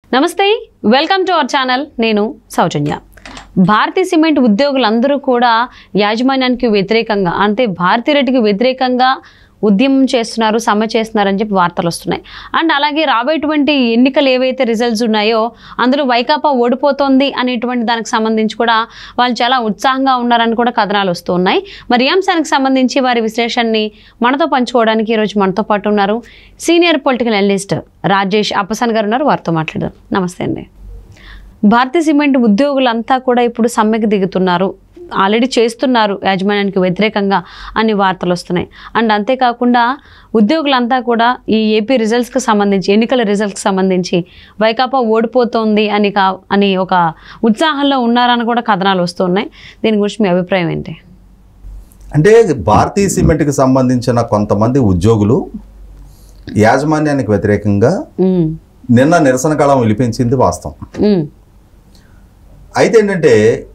నమస్తే welcome to our channel నేను సౌజన్య Bharati cement ఉద్యోగులందరూ కూడా యాజమాన్యానికి వ్యతిరేకంగా అంటే భారతీ రెడ్డికి వ్యతిరేకంగా ఉద్యమం చేస్తున్నారు సమ్మె చేస్తున్నారని చెప్పి వార్తలు వస్తున్నాయి అండ్ అలాగే రాబోయేటువంటి ఎన్నికలు ఏవైతే రిజల్ట్స్ ఉన్నాయో అందులో వైకాపా ఓడిపోతోంది అనేటువంటి దానికి సంబంధించి కూడా వాళ్ళు చాలా ఉత్సాహంగా ఉన్నారని కూడా కథనాలు వస్తూ ఉన్నాయి మరి ఈ అంశానికి సంబంధించి వారి విశ్లేషణని మనతో పంచుకోవడానికి ఈరోజు మనతో పాటు ఉన్నారు senior political analyst Rajesh Appasan గారు ఉన్నారు వారితో మాట్లాడదాం నమస్తే అండి భారతీయ సిమెంట్ ఉద్యోగులంతా కూడా ఇప్పుడు సమ్మెకి దిగుతున్నారు ఆల్రెడీ చేస్తున్నారు యాజమాన్యానికి వ్యతిరేకంగా అన్ని వార్తలు వస్తున్నాయి అండ్ అంతేకాకుండా ఉద్యోగులంతా కూడా ఈ ఏపీ రిజల్ట్స్కి సంబంధించి ఎన్నికల రిజల్ట్స్కి సంబంధించి వైకాపా ఓడిపోతోంది అని కా అని ఒక ఉత్సాహంలో ఉన్నారని కూడా కథనాలు వస్తున్నాయి దీని గురించి మీ అభిప్రాయం ఏంటి అంటే భారతీయ సిమెంట్కి సంబంధించిన కొంతమంది ఉద్యోగులు యాజమాన్యానికి వ్యతిరేకంగా ఉమ్, నిన్న నిరసన కాలం విలిపించింది వాస్తవం ఉమ్, అయితే ఏంటంటే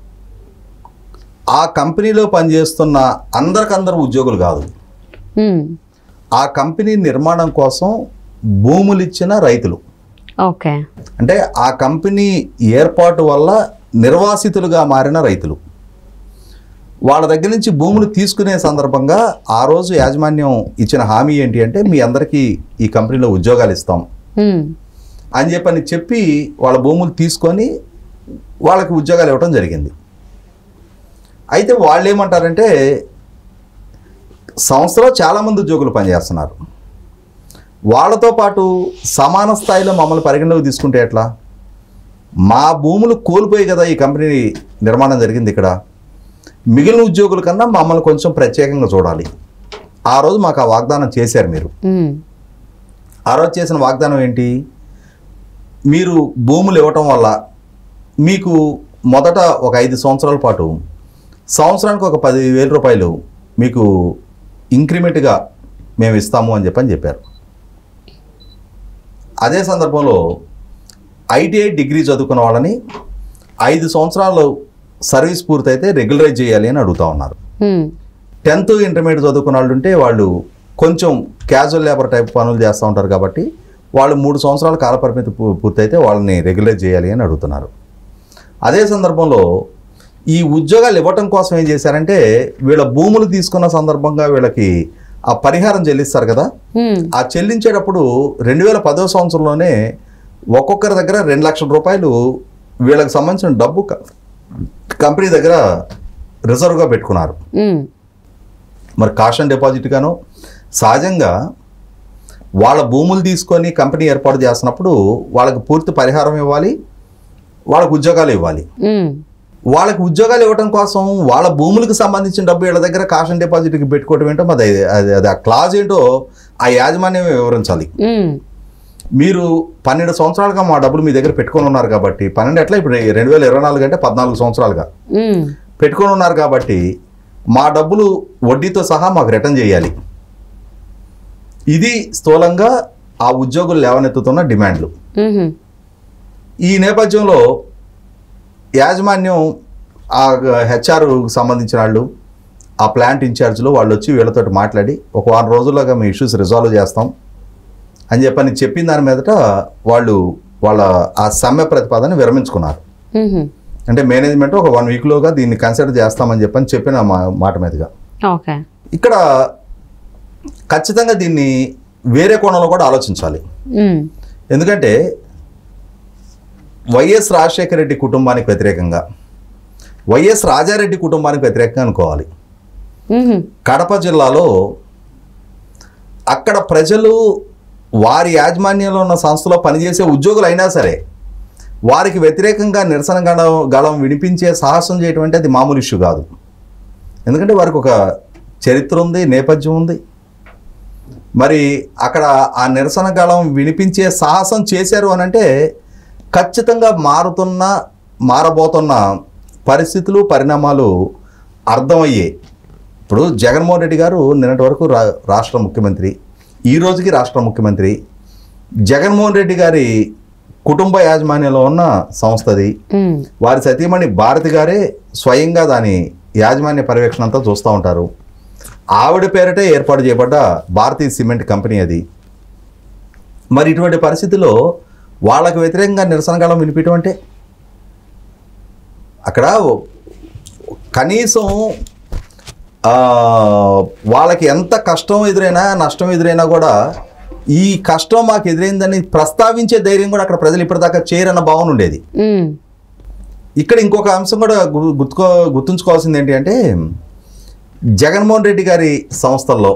ఆ కంపెనీలో పనిచేస్తున్న అందరికందరు ఉద్యోగులు కాదు ఉమ్, ఆ కంపెనీ నిర్మాణం కోసం భూములు ఇచ్చిన రైతులు ఓకే అంటే ఆ కంపెనీ ఏర్పాటు వల్ల నిర్వాసితులుగా మారిన రైతులు వాళ్ళ దగ్గర నుంచి భూములు తీసుకునే సందర్భంగా ఆ రోజు యాజమాన్యం ఇచ్చిన హామీ ఏంటి అంటే మీ అందరికీ ఈ కంపెనీలో ఉద్యోగాలు ఇస్తాం ఉమ్, అని చెప్పని చెప్పి వాళ్ళ భూములు తీసుకొని వాళ్ళకి ఉద్యోగాలు ఇవ్వడం జరిగింది అయితే వాళ్ళు ఏమంటారంటే సంస్థలో చాలామంది ఉద్యోగులు పనిచేస్తున్నారు వాళ్ళతో పాటు సమాన స్థాయిలో మమ్మల్ని పరిగణలోకి తీసుకుంటే ఎట్లా మా భూములు కోల్పోయి కదా ఈ కంపెనీ నిర్మాణం జరిగింది ఇక్కడ మిగిలిన ఉద్యోగుల కన్నా మమ్మల్ని కొంచెం ప్రత్యేకంగా చూడాలి ఆ రోజు మాకు ఆ వాగ్దానం చేశారు మీరు ఉమ్, ఆ రోజు చేసిన వాగ్దానం ఏంటి మీరు భూములు ఇవ్వటం వల్ల మీకు మొదట ఒక ఐదు సంవత్సరాల పాటు సంవత్సరానికి ఒక పది వేల రూపాయలు మీకు ఇంక్రిమెంట్గా మేము ఇస్తాము అని చెప్పని చెప్పారు అదే సందర్భంలో ఐటీఐ డిగ్రీ చదువుకున్న వాళ్ళని ఐదు సంవత్సరాలు సర్వీస్ పూర్తయితే రెగ్యులరైజ్ చేయాలి అని అడుగుతా ఉన్నారు ఉమ్, టెన్త్ ఇంటర్మీడియట్ చదువుకున్న వాళ్ళు ఉంటే వాళ్ళు కొంచెం క్యాజువల్ లేబర్ టైప్ పనులు చేస్తూ ఉంటారు కాబట్టి వాళ్ళు మూడు సంవత్సరాల కాల పరిమితి పూ- పూర్తయితే వాళ్ళని రెగ్యులైజ్ చేయాలి అని అడుగుతున్నారు అదే సందర్భంలో ఈ ఉద్యోగాలు ఇవ్వటం కోసం ఏం చేశారంటే వీళ్ళ భూములు తీసుకున్న సందర్భంగా వీళ్ళకి ఆ పరిహారం చెల్లిస్తారు కదా ఉమ్, ఆ చెల్లించేటప్పుడు రెండు వేల పదో సంవత్సరంలోనే ఒక్కొక్కరి దగ్గర రెండు లక్షల రూపాయలు వీళ్ళకి సంబంధించిన డబ్బు క- కంపెనీ దగ్గర రిజర్వ్గా పెట్టుకున్నారు ఉమ్, మరి కాషన్ డిపాజిట్ గాను సహజంగా వాళ్ళ భూములు తీసుకొని కంపెనీ ఏర్పాటు చేస్తున్నప్పుడు వాళ్ళకి పూర్తి పరిహారం ఇవ్వాలి వాళ్ళకు ఉద్యోగాలు ఇవ్వాలి ఉమ్, వాళ్ళకి ఉద్యోగాలు ఇవ్వడం కోసం వాళ్ళ భూములకు సంబంధించిన డబ్బు వీళ్ళ దగ్గర కాషన్ డిపాజిట్కి పెట్టుకోవడం ఏంటో మరి అది అది అది ఆ క్లాజ్ ఏంటో ఆ యాజమాన్యం వివరించాలి ఉమ్, మీరు పన్నెండు సంవత్సరాలుగా మా డబ్బులు మీ దగ్గర పెట్టుకొని ఉన్నారు కాబట్టి పన్నెండు ఎట్లా ఇప్పుడు రెండు వేల ఇరవై నాలుగు అంటే పద్నాలుగు సంవత్సరాలుగా ఉమ్, పెట్టుకొని ఉన్నారు కాబట్టి మా డబ్బులు వడ్డీతో సహా మాకు రిటర్న్ చేయాలి ఇది స్థూలంగా ఆ ఉద్యోగులు లేవనెత్తుతున్న డిమాండ్లు ఉమ్, ఈ నేపథ్యంలో యాజమాన్యం ఆ హెచ్ఆర్ సంబంధించిన వాళ్ళు ఆ ప్లాంట్ ఇన్ఛార్జ్లో వాళ్ళు వచ్చి వీళ్ళతో మాట్లాడి ఒక వారం రోజుల్లోగా మీ ఇష్యూస్ రిజాల్వ్ చేస్తాం అని చెప్పని చెప్పిన దాని మీదట వాళ్ళు వాళ్ళ ఆ సమ్మె ప్రతిపాదన విరమించుకున్నారు ఉమ్, అంటే మేనేజ్మెంట్ ఒక వన్ వీక్లోగా దీన్ని కన్సిడర్ చేస్తామని చెప్పని చెప్పిన మా మాట మీదుగా ఓకే ఇక్కడ ఖచ్చితంగా దీన్ని వేరే కోణంలో కూడా ఆలోచించాలి ఉమ్, ఎందుకంటే వైఎస్ రాజశేఖర రెడ్డి కుటుంబానికి వ్యతిరేకంగా వైఎస్ రాజారెడ్డి కుటుంబానికి వ్యతిరేకంగా అనుకోవాలి ఉమ్, కడప జిల్లాలో అక్కడ ప్రజలు వారి యాజమాన్యంలో ఉన్న సంస్థలో పనిచేసే ఉద్యోగులు అయినా సరే వారికి వ్యతిరేకంగా నిరసన గళం గళం వినిపించే సాహసం చేయటం అంటే అది మామూలు ఇష్యూ కాదు ఎందుకంటే వారికి ఒక చరిత్ర ఉంది నేపథ్యం ఉంది మరి అక్కడ ఆ నిరసన గళం వినిపించే సాహసం చేశారు అని అంటే ఖచ్చితంగా మారుతున్న మారబోతున్న పరిస్థితులు పరిణామాలు అర్థమయ్యే ఇప్పుడు జగన్మోహన్ రెడ్డి గారు నిన్నటి వరకు రా రాష్ట్ర ముఖ్యమంత్రి ఈ రోజుకి రాష్ట్ర ముఖ్యమంత్రి జగన్మోహన్ రెడ్డి గారి కుటుంబ యాజమాన్యంలో ఉన్న సంస్థది ఉమ్, వారి సతీమణి భారతి గారే స్వయంగా దాని యాజమాన్య పర్యవేక్షణ అంతా చూస్తూ ఉంటారు ఆవిడ పేరటే ఏర్పాటు చేయబడ్డ భారతీయ సిమెంట్ కంపెనీ అది మరి ఇటువంటి పరిస్థితిలో వాళ్ళకి వ్యతిరేకంగా నిరసన గళం వినిపించడం అంటే అక్కడ కనీసం ఆ, వాళ్ళకి ఎంత కష్టం ఎదురైనా నష్టం ఎదురైనా కూడా ఈ కష్టం మాకు ఎదురైందని ప్రస్తావించే ధైర్యం కూడా అక్కడ ప్రజలు ఇప్పటిదాకా చేయరన్న భావన ఉండేది ఉమ్, ఇక్కడ ఇంకొక అంశం కూడా గు- గుర్తుకో గుర్తుంచుకోవాల్సింది ఏంటి అంటే జగన్మోహన్ రెడ్డి గారి సంస్థల్లో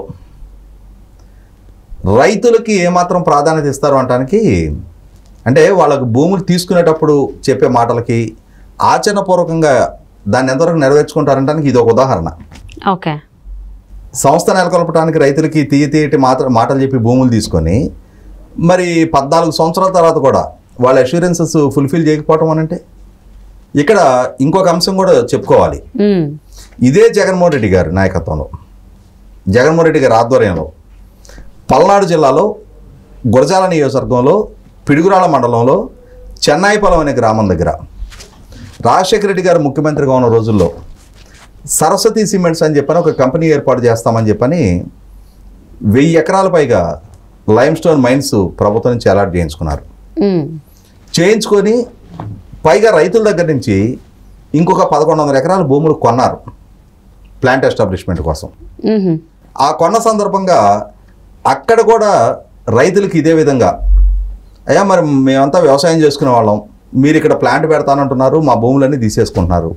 రైతులకి ఏమాత్రం ప్రాధాన్యత ఇస్తారు అనటానికి అంటే వాళ్ళకు భూములు తీసుకునేటప్పుడు చెప్పే మాటలకి ఆచరణపూర్వకంగా దాన్ని ఎంతవరకు నెరవేర్చుకుంటారంటానికి ఇది ఒక ఉదాహరణ ఓకే సంస్థ నెలకొల్పడానికి రైతులకి తీయ తీయటి మాత్ర మాటలు చెప్పి భూములు తీసుకొని మరి పద్నాలుగు సంవత్సరాల తర్వాత కూడా వాళ్ళ అష్యూరెన్సెస్ ఫుల్ఫిల్ చేయకపోవటం అని అంటే ఇక్కడ ఇంకొక అంశం కూడా చెప్పుకోవాలి ఉమ్, ఇదే జగన్మోహన్ రెడ్డి గారి నాయకత్వంలో జగన్మోహన్ రెడ్డి గారి ఆధ్వర్యంలో పల్నాడు జిల్లాలో గురజాల నియోజకవర్గంలో పిడుగురాళ్ళ మండలంలో చెన్నాయిపలం అనే గ్రామం దగ్గర రాజశేఖర రెడ్డి గారు ముఖ్యమంత్రిగా ఉన్న రోజుల్లో సరస్వతి సిమెంట్స్ అని చెప్పని ఒక కంపెనీ ఏర్పాటు చేస్తామని చెప్పని వెయ్యి ఎకరాల పైగా లైమ్ స్టోన్ మైన్స్ ప్రభుత్వం నుంచి అలాట్ చేయించుకున్నారు ఉమ్, చేయించుకొని పైగా రైతుల దగ్గర నుంచి ఇంకొక పదకొండు వందల ఎకరాల భూములు కొన్నారు ప్లాంట్ ఎస్టాబ్లిష్మెంట్ కోసం ఉహు, ఆ కొన్న సందర్భంగా అక్కడ కూడా రైతులకి ఇదే విధంగా అయ్యా మరి మేమంతా వ్యవసాయం చేసుకునే వాళ్ళం మీరు ఇక్కడ ప్లాంట్ పెడతానంటున్నారు మా భూములన్నీ తీసేసుకుంటున్నారు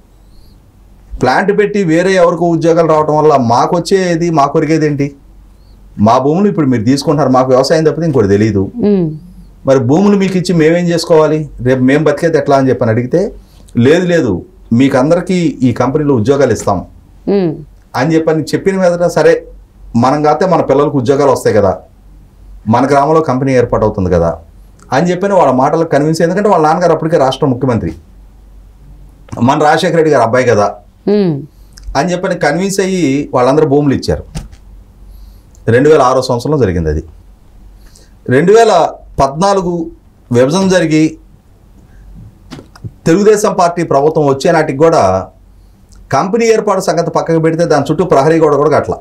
ప్లాంట్ పెట్టి వేరే ఎవరికో ఉద్యోగాలు రావడం వల్ల మాకు వచ్చేది మాకు ఒరిగేది ఏంటి మా భూములు ఇప్పుడు మీరు తీసుకుంటున్నారు మాకు వ్యవసాయం తప్పితే ఇంకోటి తెలియదు ఉమ్, మరి భూములు మీకు ఇచ్చి మేమేం చేసుకోవాలి రేపు మేము బతికేది ఎట్లా అని చెప్పని అడిగితే లేదు లేదు మీకు అందరికీ ఈ కంపెనీలో ఉద్యోగాలు ఇస్తాం ఉమ్, అని చెప్పని చెప్పిన మీదట సరే మనం కాతే మన పిల్లలకు ఉద్యోగాలు వస్తాయి కదా మన గ్రామంలో కంపెనీ ఏర్పాటు అవుతుంది కదా అని చెప్పిన వాళ్ళ మాటలకు కన్విన్స్ ఎందుకంటే వాళ్ళ నాన్నగారు అప్పటికే రాష్ట్ర ముఖ్యమంత్రి మన రాజశేఖర రెడ్డి గారు అబ్బాయి కదా ఉమ్, అని చెప్పని కన్విన్స్ అయ్యి వాళ్ళందరూ భూములు ఇచ్చారు రెండు వేల ఆరో సంవత్సరంలో జరిగింది అది రెండు వేల పద్నాలుగు విభజన జరిగి తెలుగుదేశం పార్టీ ప్రభుత్వం వచ్చే నాటికి కూడా కంపెనీ ఏర్పాటు సంగతి పక్కకు పెడితే దాని చుట్టూ ప్రహరీ గోడ కూడా కట్ల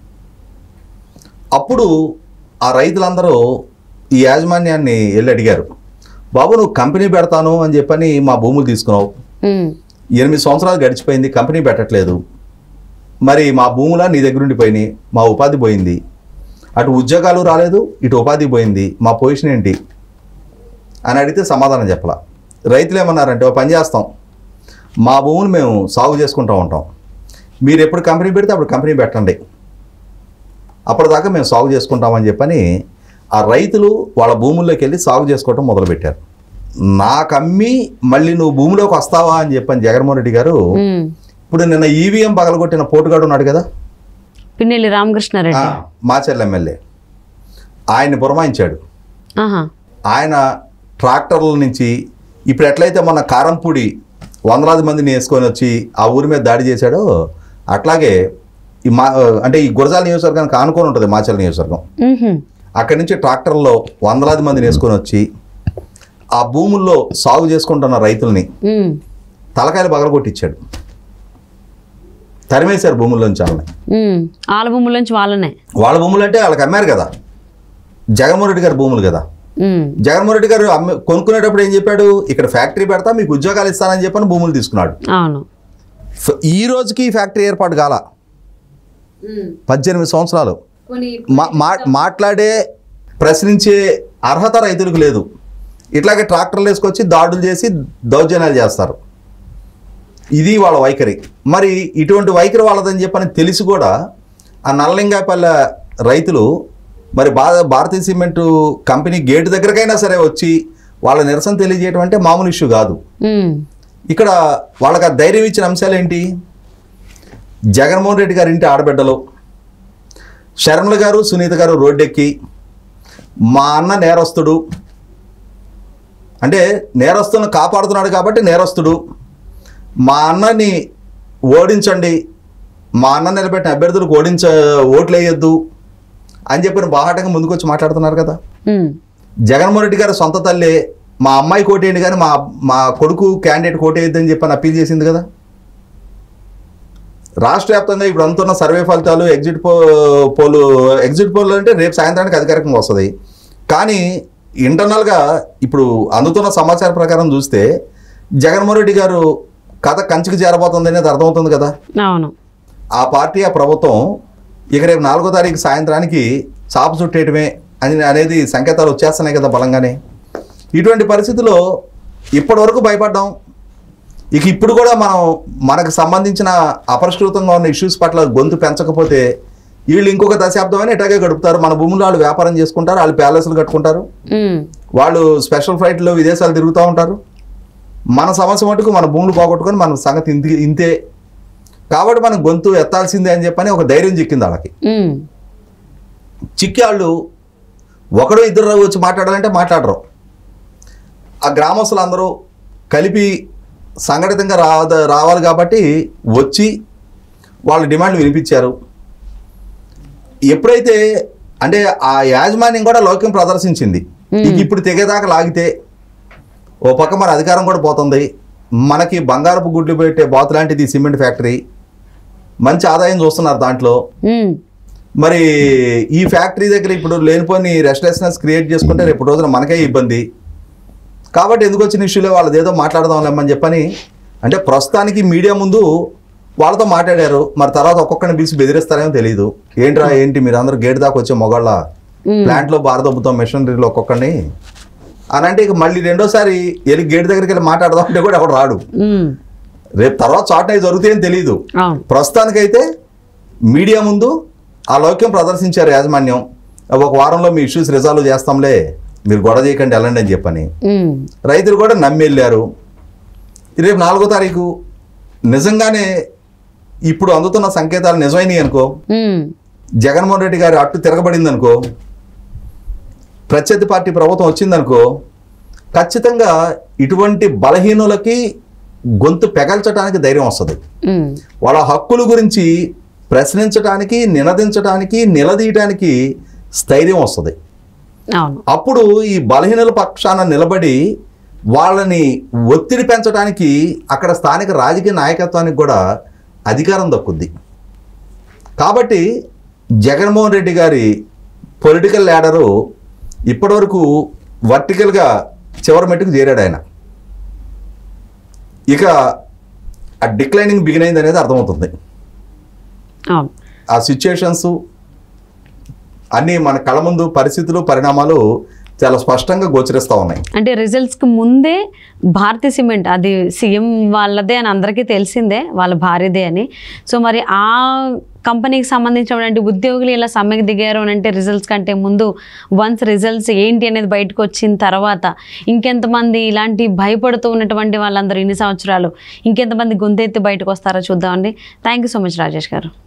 అప్పుడు ఆ రైతులందరూ ఈ యాజమాన్యాన్ని వెళ్ళి అడిగారు బాబు నువ్వు కంపెనీ పెడతాను అని చెప్పని మా భూములు తీసుకున్నావు ఉమ్, ఎనిమిది సంవత్సరాలు గడిచిపోయింది కంపెనీ పెట్టట్లేదు మరి మా భూముల నీ దగ్గర ఉండిపోయినాయి మా ఉపాధి పోయింది అటు ఉద్యోగాలు రాలేదు ఇటు ఉపాధి పోయింది మా పొజిషన్ ఏంటి అని అడిగితే సమాధానం చెప్పాల రైతులు ఏమన్నారంటే "ఓ పని చేస్తాం మా భూములు మేము సాగు చేసుకుంటూ ఉంటాం మీరు ఎప్పుడు కంపెనీ పెడితే అప్పుడు కంపెనీ పెట్టండి అప్పటిదాకా మేము సాగు చేసుకుంటామని చెప్పని ఆ రైతులు వాళ్ళ భూముల్లోకి వెళ్ళి సాగు చేసుకోవటం మొదలుపెట్టారు నాకు అమ్మి మళ్ళీ నువ్వు భూమిలోకి వస్తావా అని చెప్పని జగన్మోహన్ రెడ్డి గారు ఉమ్. ఇప్పుడు నిన్న ఈవీఎం పగలగొట్టిన పోటుగాడు ఉన్నాడు కదా పిన్నెల్లి రామకృష్ణారెడ్డి మాచర్ల ఎమ్మెల్యే ఆయన్ని పురమాయించాడు ఆహా ఆయన ట్రాక్టర్ల నుంచి ఇప్పుడు ఎట్లయితే మన కారంపూడి వందలాది మందిని వేసుకొని వచ్చి ఆ ఊరి మీద దాడి చేశాడో అట్లాగే ఈ మా అంటే ఈ గురజాల నియోజకవర్గానికి ఆనుకొని ఉంటుంది మాచర్ల నియోజకవర్గం ఉహు, అక్కడి నుంచి ట్రాక్టర్లో వందలాది మందిని వేసుకొని వచ్చి ఆ భూముల్లో సాగు చేసుకుంటున్న రైతుల్ని ఉమ్, తలకాయలు పగలగొట్టించాడు తరిమేశారు భూముల్లోంచి వాళ్ళని ఉమ్. వాళ్ళ భూముల నుంచి వాళ్ళనే వాళ్ళ భూములు అంటే వాళ్ళకి అమ్మారు కదా జగన్మోహన్ రెడ్డి గారి భూములు కదా ఉమ్, జగన్మోహన్ రెడ్డి గారు అమ్మే కొనుక్కునేటప్పుడు ఏం చెప్పాడు ఇక్కడ ఫ్యాక్టరీ పెడతా మీకు ఉద్యోగాలు ఇస్తానని చెప్పని భూములు తీసుకున్నాడు అవును ఫ- ఈ రోజుకి ఈ ఫ్యాక్టరీ ఏర్పాటు కాల పద్దెనిమిది సంవత్సరాలు మా మా- మాట్లాడే ప్రశ్నించే అర్హత రైతులకు లేదు ఇట్లాగే ట్రాక్టర్లు వేసుకొచ్చి దాడులు చేసి దౌర్జన్యాలు చేస్తారు ఇది వాళ్ళ వైఖరి మరి ఇటువంటి వైఖరి వాళ్ళదని చెప్పని తెలిసి కూడా ఆ నల్లలింగాయపల్లె రైతులు మరి భా భారతీయ సిమెంట్ కంపెనీ గేటు దగ్గరకైనా సరే వచ్చి వాళ్ళ నిరసన తెలియజేయడం అంటే మామూలు ఇష్యూ కాదు ఉమ్, ఇక్కడ వాళ్ళకి ఆ ధైర్యం ఇచ్చిన అంశాలు ఏంటి జగన్మోహన్ రెడ్డి గారి ఇంటి ఆడబిడ్డలు శర్మల గారు సునీత గారు రోడ్డెక్కి మా అన్న నేరస్తుడు అంటే నేరస్తులను కాపాడుతున్నాడు కాబట్టి నేరస్తుడు మా అన్నని ఓడించండి మా అన్న నిలబెట్టిన అభ్యర్థులకు ఓడించ ఓట్లు వేయొద్దు అని చెప్పిన బాహాటంగా ముందుకొచ్చి మాట్లాడుతున్నారు కదా ఉమ్, జగన్మోహన్ రెడ్డి గారు సొంత తల్లి మా అమ్మాయి కోటేయండి కానీ మా మా కొడుకు క్యాండిడేట్ కోటేయద్దని చెప్పని అప్పీల్ చేసింది కదా రాష్ట్ర వ్యాప్తంగా ఇప్పుడు అందుతున్న సర్వే ఫలితాలు ఎగ్జిట్ పో పోలు ఎగ్జిట్ పోల్ అంటే రేపు సాయంత్రానికి అధికారికంగా వస్తుంది కానీ ఇంటర్నల్గా ఇప్పుడు అందుతున్న సమాచార ప్రకారం చూస్తే జగన్మోహన్ రెడ్డి గారు కథ కంచికి చేరబోతుంది అనేది అర్థమవుతుంది కదా అవును ఆ పార్టీ ఆ ప్రభుత్వం ఇక రేపు నాలుగో తారీఖు సాయంత్రానికి చాప చుట్టేయటమే అని అనేది సంకేతాలు వచ్చేస్తున్నాయి కదా బలంగానే ఇటువంటి పరిస్థితిలో ఇప్పటివరకు భయపడ్డాం ఇక ఇప్పుడు కూడా మనం మనకు సంబంధించిన అపరిష్కృతంగా ఉన్న ఇష్యూస్ పట్ల గొంతు పెంచకపోతే వీళ్ళు ఇంకొక దశాబ్దం అని ఇటాగే గడుపుతారు మన భూములు వాళ్ళు వ్యాపారం చేసుకుంటారు వాళ్ళు ప్యాలెస్లు కట్టుకుంటారు ఉమ్, వాళ్ళు స్పెషల్ ఫ్లైట్లో విదేశాలు తిరుగుతూ ఉంటారు మన సమస్య మటుకు మన భూములు పోగొట్టుకొని మన సంగతి ఇంతే ఇంతే కాబట్టి మనం గొంతు ఎత్తాల్సిందే అని చెప్పని ఒక ధైర్యం చిక్కింది వాళ్ళకి ఉమ్, చిక్కి వాళ్ళు ఒకడు ఇద్దరు వచ్చి మాట్లాడాలంటే మాట్లాడరు ఆ గ్రామస్తులు అందరూ కలిపి సంఘటితంగా రా రావాలి కాబట్టి వచ్చి వాళ్ళ డిమాండ్లు వినిపించారు ఎప్పుడైతే అంటే ఆ యాజమాన్యం కూడా లౌక్యం ప్రదర్శించింది ఇక ఇప్పుడు తెగేదాకా లాగితే ఓ పక్క మన అధికారం కూడా పోతుంది మనకి బంగారపు గుడ్లు పెట్టే బాతు లాంటిది ఈ సిమెంట్ ఫ్యాక్టరీ మంచి ఆదాయం చూస్తున్నారు దాంట్లో ఉమ్, మరి ఈ ఫ్యాక్టరీ దగ్గర ఇప్పుడు లేనిపోని రెస్ట్లెస్నెస్ క్రియేట్ చేసుకుంటే రేపు రోజున మనకే ఇబ్బంది కాబట్టి ఎందుకు వచ్చిన ఇష్యూలో వాళ్ళది ఏదో మాట్లాడదాం లేమని చెప్పని అంటే ప్రస్తుతానికి మీడియా ముందు వాళ్ళతో మాట్లాడారు మరి తర్వాత ఒక్కొక్కరిని పిలిచి బెదిరిస్తారేమో తెలియదు ఏంట్రా ఏంటి మీరు అందరూ గేట్ దాకా వచ్చే మొగాళ్ళ ఉమ్, ప్లాంట్లో బారదొబ్బుతాం మెషినరీలో ఒక్కొక్కరిని అని అంటే ఇక మళ్ళీ రెండోసారి వెళ్ళి గేట్ దగ్గరికి వెళ్ళి మాట్లాడదాం అంటే కూడా ఎవడు రాడు ఉమ్, రేపు తర్వాత చాట్ అయి జరుగుతాయని తెలియదు అవును ప్రస్తుతానికైతే మీడియా ముందు ఆ లౌక్యం ప్రదర్శించారు యాజమాన్యం ఒక వారంలో మీ ఇష్యూస్ రిజాల్వ్ చేస్తాంలే మీరు గొడవ చేయకండి వెళ్ళండి అని చెప్పని ఉమ్, రైతులు కూడా నమ్మి వెళ్ళారు రేపు నాలుగో తారీఖు నిజంగానే ఇప్పుడు అందుతున్న సంకేతాలు నిజమైనవి అనుకో ఉమ్, జగన్మోహన్ రెడ్డి గారి అట్టు తిరగబడింది అనుకో ప్రత్యర్థి పార్టీ ప్రభుత్వం వచ్చిందనుకో ఖచ్చితంగా ఇటువంటి బలహీనులకి గొంతు పెగల్చడానికి ధైర్యం వస్తుంది ఉమ్, వాళ్ళ హక్కుల గురించి ప్రశ్నించడానికి నినదించడానికి నిలదీయడానికి స్థైర్యం వస్తుంది అవును అప్పుడు ఈ బలహీనుల పక్షాన నిలబడి వాళ్ళని ఒత్తిడి పెంచడానికి అక్కడ స్థానిక రాజకీయ నాయకత్వానికి కూడా అధికారం దక్కుద్ది కాబట్టి జగన్మోహన్ రెడ్డి గారి పొలిటికల్ లీడరు ఇప్పటివరకు వర్టికల్గా చివరి మెట్టుకు చేరాడు ఆయన ఇక ఆ డిక్లైనింగ్ బిగిన్ అయింది అనేది అర్థమవుతుంది అవును ఆ సిచ్యుయేషన్స్ అన్నీ మన కళ్ళ ముందు పరిస్థితులు పరిణామాలు చాలా స్పష్టంగా గోచరిస్తూ ఉన్నాయి అంటే రిజల్ట్స్కి ముందే భారతీ సిమెంట్ అది సీఎం వాళ్ళదే అని అందరికీ తెలిసిందే వాళ్ళ భార్యదే అని సో మరి ఆ కంపెనీకి సంబంధించినటువంటి ఉద్యోగులు ఇలా సమ్మెకి దిగారు అని అంటే రిజల్ట్స్ కంటే ముందు వన్స్ రిజల్ట్స్ ఏంటి అనేది బయటకు వచ్చిన తర్వాత ఇంకెంతమంది ఇలాంటి భయపడుతూ ఉన్నటువంటి వాళ్ళందరూ ఇన్ని సంవత్సరాలు ఇంకెంతమంది గొంతెత్తి బయటకు వస్తారో చూద్దామండి thank you so much Rajesh గారు